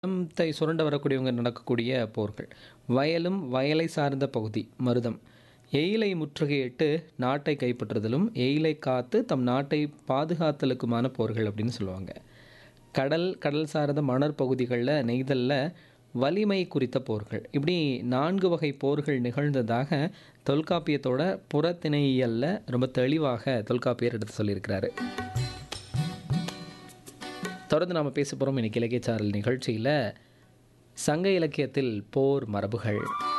நிலத்தை சுரண்ட வரக்கூடியவங்க நடக்கக்கூடிய போர்கள் வயலும் வயலை சார்ந்த பகுதி மருதம் எயிலை முற்றுகையிட்டு நாட்டை கைப்பற்றுதலும் எயிலை காத்து தம் நாட்டை பாதுகாத்தலுக்குமான போர்கள் அப்படின்னு சொல்லுவாங்க கடல் கடல் சார்ந்த மணற் பகுதிகளில் நெய்தலில் வலிமை குறித்த போர்கள் இப்படி நான்கு வகை போர்கள் நிகழ்ந்ததாக தொல்காப்பியத்தோட புறத்திணையியலில் ரொம்ப தெளிவாக தொல்காப்பியர் எடுத்து சொல்லியிருக்கிறாரு தொடர்ந்து நாம் பேச போகிறோம் இன்னைக்கு இலக்கியச்சாரல் நிகழ்ச்சியில் சங்க இலக்கியத்தில் போர் மரபுகள்